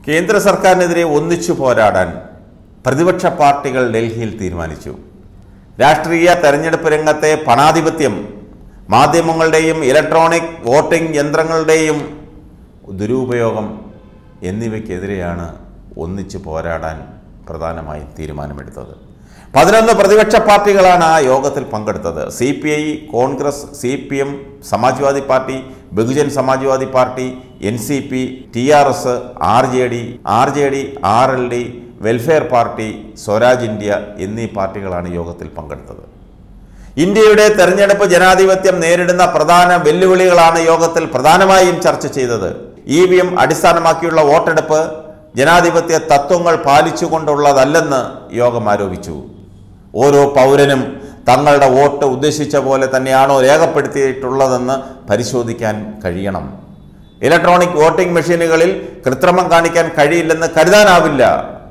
കേന്ദ്ര സർക്കാരിനെതിരെ ഒന്നിച്ചു പോരാടാൻ പ്രതിപക്ഷ പാർട്ടികൾ ഡൽഹിയിൽ തീരുമാനിച്ചു രാഷ്ട്രീയ തെരഞ്ഞെടുപ്പ് രംഗത്തെ പണാധിപത്യം മാധ്യമങ്ങളുടെയും ഇലക്ട്രോണിക് വോട്ടിംഗ് യന്ത്രങ്ങളുടെയും ദുരുപയോഗം എന്നിവയ്ക്കെതിരെയാണ് ഒന്നിച്ചു പോരാടാൻ പ്രധാനമായും തീരുമാനമെടുത്തത് പതിനൊന്ന് പ്രതിപക്ഷ പാർട്ടികളാണ് ആ യോഗത്തിൽ പങ്കെടുത്തത് C P I Congress C P M Samajwadi party Bahujan Samajwadi party N C P T R S R J D R J D R L D welfare party Swaraj India എന്നീ പാർട്ടികളാണ് യോഗത്തിൽ പങ്കെടുത്തത് ഇന്ത്യയുടെ തെരഞ്ഞെടുപ്പ് ജനാധിപത്യം നേരിടുന്ന പ്രധാന വെല്ലുവിളികളാണ് യോഗത്തിൽ പ്രധാനമായും ചർച്ച ചെയ്തത് ഇ വി എം അടിസ്ഥാനമാക്കിയുള്ള വോട്ടെടുപ്പ് ജനാധിപത്യ തത്വങ്ങൾ പാലിച്ചുകൊണ്ടുള്ളതല്ലെന്ന് യോഗം ആരോപിച്ചു ഓരോ പൗരനും തങ്ങളുടെ വോട്ട് ഉദ്ദേശിച്ച പോലെ തന്നെയാണോ രേഖപ്പെടുത്തിയിട്ടുള്ളതെന്ന് പരിശോധിക്കാൻ കഴിയണം ഇലക്ട്രോണിക് വോട്ടിംഗ് മെഷീനുകളിൽ കൃത്രിമം കാണിക്കാൻ കഴിയില്ലെന്ന് കരുതാനാവില്ല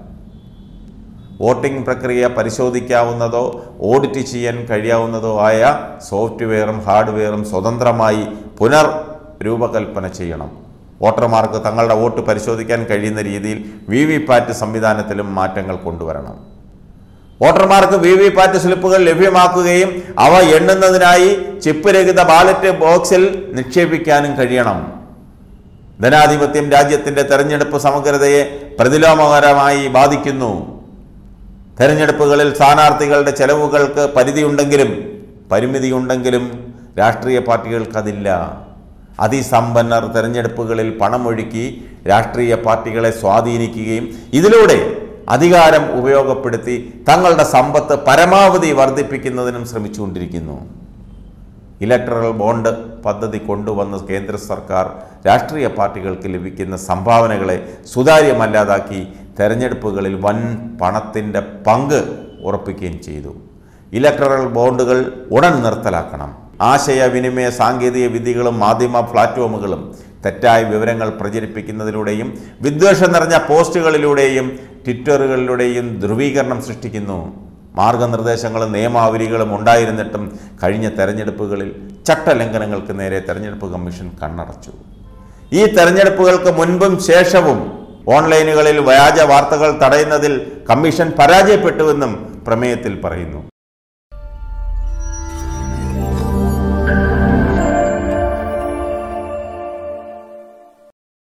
വോട്ടിംഗ് പ്രക്രിയ പരിശോധിക്കാവുന്നതോ ഓഡിറ്റ് ചെയ്യാൻ കഴിയാവുന്നതോ ആയ സോഫ്റ്റ്വെയറും ഹാർഡ്വെയറും സ്വതന്ത്രമായി പുനർ രൂപകൽപ്പന ചെയ്യണം വോട്ടർമാർക്ക് തങ്ങളുടെ വോട്ട് പരിശോധിക്കാൻ കഴിയുന്ന രീതിയിൽ വി വി പാറ്റ് സംവിധാനത്തിലും മാറ്റങ്ങൾ കൊണ്ടുവരണം വോട്ടർമാർക്ക് വി വി പാറ്റ് സ്ലിപ്പുകൾ ലഭ്യമാക്കുകയും അവ എണ്ണുന്നതിനായി ചിപ്പ് രഹിത ബാലറ്റ് ബോക്സിൽ നിക്ഷേപിക്കാനും കഴിയണം ധനാധിപത്യം രാജ്യത്തിന്റെ തെരഞ്ഞെടുപ്പ് സമഗ്രതയെ പ്രതിലോമകരമായി ബാധിക്കുന്നു തെരഞ്ഞെടുപ്പുകളിൽ സ്ഥാനാർത്ഥികളുടെ ചെലവുകൾക്ക് പരിധിയുണ്ടെങ്കിലും പരിമിതിയുണ്ടെങ്കിലും രാഷ്ട്രീയ പാർട്ടികൾക്കതില്ല അതിസമ്പന്നർ തെരഞ്ഞെടുപ്പുകളിൽ പണമൊഴുക്കി രാഷ്ട്രീയ പാർട്ടികളെ സ്വാധീനിക്കുകയും ഇതിലൂടെ അധികാരം ഉപയോഗപ്പെടുത്തി തങ്ങളുടെ സമ്പത്ത് പരമാവധി വർദ്ധിപ്പിക്കുന്നതിനും ശ്രമിച്ചുകൊണ്ടിരിക്കുന്നു ഇലക്ട്രൽ ബോണ്ട് പദ്ധതി കൊണ്ടുവന്ന കേന്ദ്ര സർക്കാർ രാഷ്ട്രീയ പാർട്ടികൾക്ക് ലഭിക്കുന്ന സംഭാവനകളെ സുതാര്യമല്ലാതാക്കി തെരഞ്ഞെടുപ്പുകളിൽ വൻ പണത്തിൻ്റെ പങ്ക് ഉറപ്പിക്കുകയും ചെയ്തു ഇലക്ട്രൽ ബോണ്ടുകൾ ഉടൻ നിർത്തലാക്കണം ആശയവിനിമയ സാങ്കേതിക വിദ്യകളും മാധ്യമ പ്ലാറ്റ്ഫോമുകളും തെറ്റായ വിവരങ്ങൾ പ്രചരിപ്പിക്കുന്നതിലൂടെയും വിദ്വേഷം നിറഞ്ഞ പോസ്റ്റുകളിലൂടെയും ട്വിറ്ററുകളിലൂടെയും ധ്രുവീകരണം സൃഷ്ടിക്കുന്നു മാർഗനിർദ്ദേശങ്ങളും നിയമാവലികളും ഉണ്ടായിരുന്നിട്ടും കഴിഞ്ഞ തെരഞ്ഞെടുപ്പുകളിൽ ചട്ടലംഘനങ്ങൾക്ക് നേരെ തെരഞ്ഞെടുപ്പ് കമ്മീഷൻ കണ്ണടച്ചു ഈ തെരഞ്ഞെടുപ്പുകൾക്ക് മുൻപും ശേഷവും ഓൺലൈനുകളിൽ വ്യാജ വാർത്തകൾ തടയുന്നതിൽ കമ്മീഷൻ പരാജയപ്പെട്ടുവെന്നും പ്രമേയത്തിൽ പറയുന്നു